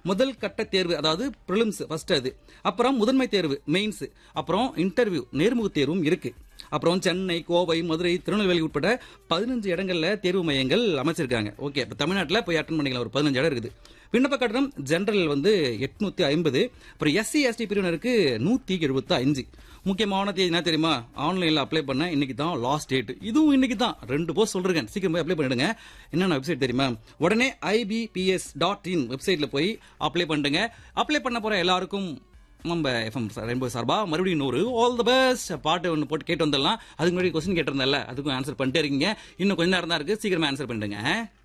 முதல் கட்ட தேர்வு அதாவது ப்ரிலிம்ஸ் ஃபர்ஸ்ட் அது அப்புறம் முதன்மை தேர்வு மெயின்ஸ் அப்புறம் இன்டர்வியூ நேர்முக தேர்வும் இருக்கு அப்புறம் சென்னை கோவை மதுரை திருநெல்வேலி உட்பட பதினஞ்சு இடங்கள்ல தேர்வு மையங்கள் அமைச்சிருக்காங்க ஓகே இப்போ தமிழ்நாட்டில் போய் அட்டன் பண்ணிக்கலாம் ஒரு பதினஞ்சு இடம் இருக்குது விண்ணப்ப கட்டணம் ஜெனரல் வந்து எட்நூத்தி ஐம்பது அப்புறம் எஸ்சி எஸ்டி பிரிவினருக்கு நூத்தி எழுபத்தி அஞ்சு முக்கியமான தேதி என்ன தெரியுமா ஆன்லைன்ல அப்ளை பண்ண இன்னைக்கு தான் லாஸ்ட் டேட் இதுவும் இன்னைக்கு தான் ரெண்டு போஸ்ட் சொல்றேன் சீக்கிரம் போய் அப்ளை பண்ணிடுங்க என்னென்ன வெப்சைட் தெரியுமா உடனே ஐபிபிஎஸ் டாட் இன் வெப்சைட்ல போய் அப்ளை பண்ணிடுங்க அப்ளை பண்ண போற எல்லாருக்கும் நம்ம எஃப்எம் ரெயின்போ சார்பா மறுபடியும் நூறு ஆல் த பெஸ்ட் பாட்டு ஒன்று போட்டு கேட்டு வந்துடலாம் அதுக்கு முன்னாடி கொஸ்டின் கேட்டிருந்தேன்ல அதுக்கும் ஆன்சர் பண்ணிட்டே இருக்கீங்க இன்னும் கொஞ்ச நேரம் தான் இருக்கு சீக்கிரமா ஆன்சர் பண்ணிடுங்க